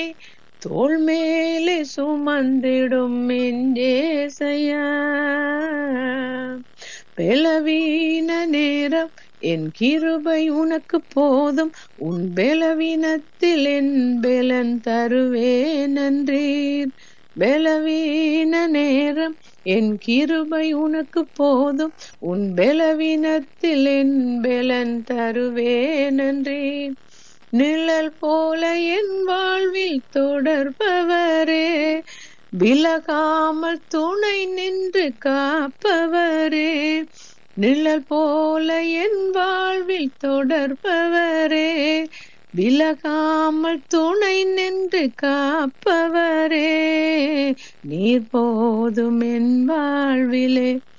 தோள் மேலே சுமந்திடும் எஞ்சேசையா பலவீன நேரம் என் கிருபை உனக்கு போதும் உன் பலவீனத்தில் என் பலன் தருவேன் நன்றீர் பலவீன நேரம் என் கிருபை உனக்கு போதும் உன் பலவீனத்தில் என் பலன் தருவேன் நன்றீர் நிழல் போல என் வாழ்வில் தொடர்பவரே விலகாமல் துணை நின்று காப்பவரே நிழல் போல என் வாழ்வில் தொடர்பவரே விலகாமல் துணை நின்று காப்பவரே நீர் போதும் என் வாழ்விலே